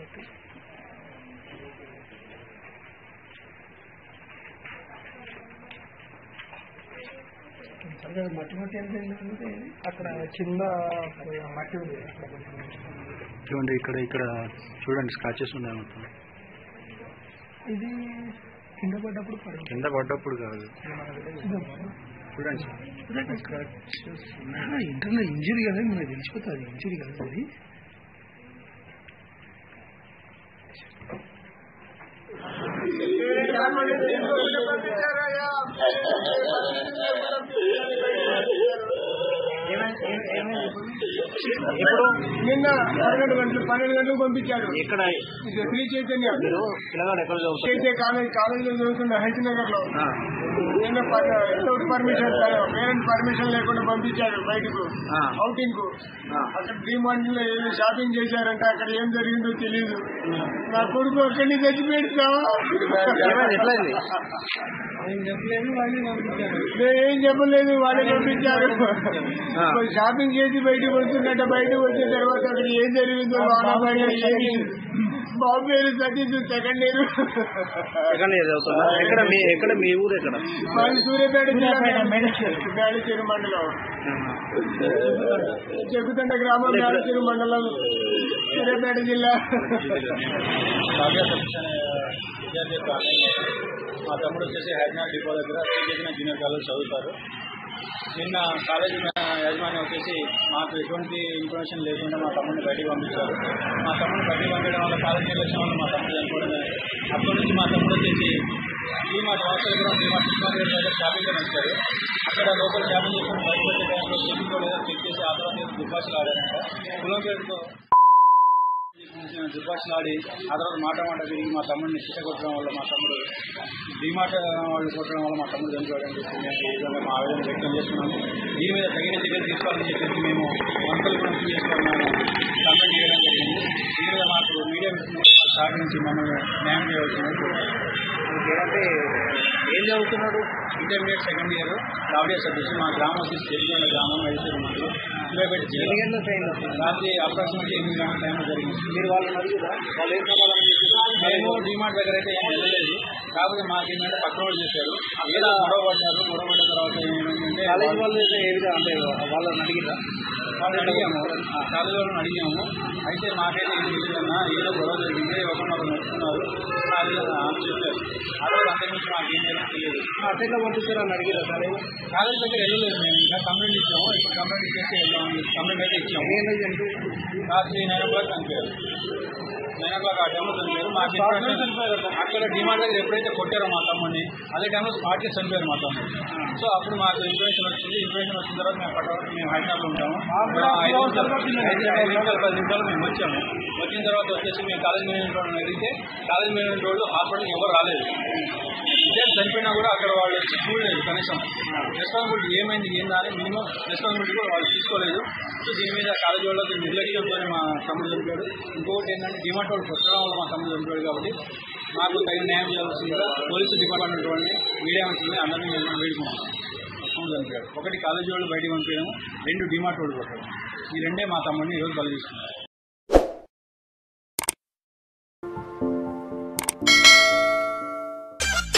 అక్కడ మట్టి మట్టి ఎంత అయిందంటే అక్కడ చిన్న మట్టి ఉంది అక్కడ కొంచెం చూడండి ఇక్కడ ఇక్కడ చూడండి స్క్రాచెస్ ఉన్నాయి మొత్తం ఇది కింద పడ్డప్పుడు పడింది కింద పడ్డప్పుడు కాదు చూడండి సార్ స్క్రాచెస్ ఇంటర్నల్ ఇంజరీ కదా మనకు తెలిసిపోతుంది ఇంజరీ కదా అది ఇప్పుడు నిన్న పన్నెండు గంటలు పన్నెండు గంటలకు పంపించారు ఇక్కడ ఇది శ్రీ చైతన్య మీరు పిల్లగాడు ఎక్కడ చదువుతారు చైతన్య కాలేజ్ కాలేజీలో చదువుతున్న హెచ్ నగర్ లో ఆ, నిన్న వితౌట్ పర్మిషన్ పేరెంట్ పర్మిషన్ లేకుండా పంపించారు బయటకు ఆ. అవుటింగ్ కు ఆ. అక్కడ డిమాండ్ లో ఏదో షాపింగ్ చేశారంట అక్కడ ఏం జరిగిందో తెలియదు నా కొడుకు అక్కడి నుంచి చచ్చిపోయాడు సావా. ఏమైంది? ఎట్లయింది? నేను చెప్పలేదు వాళ్ళే పంపించారు నేను ఏం చెప్పలేదు వాళ్ళే పంపించారు ఆ. షాపింగ్ చేసి బయటకు వస్తున్నట్ట బయటకు వచ్చిన తర్వాత అక్కడ ఏం జరిగిందో వాన పడి ఏమి బాబు పేరు సతీష్ సెకండ్ ఇయర్ ఎక్కడ లేదు చదువుతున్నా ఎక్కడ మీ ఎక్కడ మీ ఊరు ఎక్కడ మాది సూర్యాపేట జిల్లా మేడచేరు మండలం చెక్కుతండ గ్రామం మేడచేరు మండలం సూర్యాపేట జిల్లా కావ్య సతీష్ అనే విద్యార్థి యొక్క అన్నయ్య మా తమ్ముడు వచ్చేసి హైదరాబాద్ డిపో దగ్గర శ్రీకృష్ణ జూనియర్ కాలేజ్ చదువుతారు నిన్న కాలేజీ యాజమాన్యం వచ్చేసి మాకు ఎటువంటి ఇన్ఫర్మేషన్ లేకుండా మా తమ్ముడిని బయటికి పంపించారు మా తమ్ముడిని బయటికి పంపించడం వల్ల కాలేజీ వెళ్ళొచ్చిన వల్ల మా తమ్ముడు చనిపోవడం జరిగింది. అప్పటి నుంచి మా తమ్ముడు వచ్చేసి ఈ మా సంవత్సరాల దగ్గర ఈ మా కృష్ణాగిరి దగ్గర షాపింగ్ అని వచ్చారు అక్కడ లోపల షాపింగ్ చేసుకుని బయటకు వచ్చే టైంలో జేబులో లేదా చెక్ చేసి ఆ తర్వాత ఏదో దుబ్బాసులు ఆడారంట కులం పేరుతో దుర్భాషలు ఆడి ఆ తర్వాత మాట మాట తిరిగి మా తమ్ముడిని శిక్ష కొట్టడం వల్ల మా తమ్ముడు డిమాట వాళ్ళు కొట్టడం వల్ల మా తమ్ముడు చనిపోవడం చెప్పి మేము ఈ విధంగా మా ఆవేదన వ్యక్తం చేస్తున్నాము దీని మీద తగిన చర్యలు తీసుకోవాలని చెప్పేసి మేము వంటలు కూడా చేసుకున్నాము కంప్లైంట్ చేయడం జరిగింది దీని మీద మాకు మీడియా మిత్రులు సహకరించి మమ్మల్ని న్యాయం చేయవలసింది ఏంటంటే ఏం చదువుతున్నాడు ఇంటర్మీడియట్ సెకండ్ ఇయర్ రావడియా సతీష్ మా గ్రామం వచ్చేసి చెరుకొండ గ్రామం ఐదు మండలం సూర్యాపేట ఎన్ని జిల్లా గంటల టైం వస్తుంది రాత్రి అప్రాక్సిమేట్లీ ఎనిమిది గంటల టైంలో జరిగింది మీరు వాళ్ళని అడుగుదా వాళ్ళు ఏం సమాధానం చెప్పారు మేము డిమార్ట్ దగ్గర అయితే ఏం వెళ్ళలేదు కాకపోతే మాకు ఏంటంటే పక్కన వాళ్ళు చేశారు ఏదో గొడవ పడ్డారు గొడవ పడ్డ తర్వాత ఏమైందంటే కాలేజ్ వాళ్ళు అయితే ఏ విధంగా అంటే వాళ్ళని అడిగిరా వాళ్ళని అడిగాము ఆ కాలేజ్ వాళ్ళని అడిగాము అయితే మాకైతే ఏం తెలియదన్నా ఏదో గొడవ జరిగింది ఒకరినొకరు నడుస్తున్నారు అది అని చెప్పారు ఆ రోజు అంతకుమించి మాకు ఏం చేయాలో తెలియదు అట్లా పంపిస్తారా అని అడిగిరా కాలేజ్ కాలేజ్ దగ్గర వెళ్ళలేదు మేము ఇంకా కంప్లైంట్ ఇచ్చాము ఇప్పుడు కంప్లైంట్ ఇచ్చేసి వెళ్దామని కంప్లైంట్ అయితే ఇచ్చాము ఎన్ని గంటలకు చనిపోయింది రాత్రి నైన్ ఓ క్లాక్ చనిపోయారు నైన్ ఓ క్లాక్ ఆ టైంలో చనిపోయారు మాకు ఇన్ఫర్మేషన్ అక్కడ డిమాండ్ దగ్గర ఎప్పుడైతే కొట్టారో మా తమ్ముడిని అదే టైంలో స్పాట్కి చనిపోయారు మా తమ్ముడు సో అప్పుడు మాకు ఇన్ఫర్మేషన్ వచ్చింది ఇన్ఫర్మేషన్ వచ్చిన తర్వాత మేము పట్టవరకు మేము హైదరాబాద్లో ఉంటాము ఐదు నిమిషాలు ఐదు ఐదు నిమిషాలు పది నిమిషాలు మేము వచ్చాము వచ్చిన తర్వాత వచ్చేసి మేము కాలేజ్ మేనేజ్మెంట్ వాళ్ళని అడిగితే కాలేజ్ మేనేజ్మెంట్ వాళ్ళు హాస్పిటల్కి ఎవరు రాలేదు విద్యార్థి చనిపోయినా కూడా అక్కడ వాళ్ళు వచ్చి చూడలేదు కనీసం రెస్పాన్సిబిలిటీ ఏమైంది ఏందా అని మినిమం రెస్పాన్సిబిలిటీ కూడా వాళ్ళు తీసుకోలేదు సో దీని మీద కాలేజ్ వాళ్ళకి నిర్లక్ష్యంతో మా తమ్ముడు చనిపోయాడు ఇంకొకటి ఏంటంటే డిమాండ్ వాళ్ళు కొట్టడం వల్ల మా తమ్ముడు చనిపోయాడు కాబట్టి మాకు తగిన న్యాయం చేయాల్సిందిగా పోలీసు డిపార్ట్మెంట్ వాళ్ళని మీడియా వచ్చింది అందరినీ మేము వేడుకున్నాం తమ్ముడు చనిపోయాడు ఒకటి కాలేజీ వాళ్ళు బయటికి పంపించడం రెండు డిమార్ట్ వాళ్ళు కొట్టడం ఈ రెండే మా తమ్ముడిని ఈరోజు బలి తీసుకున్నారు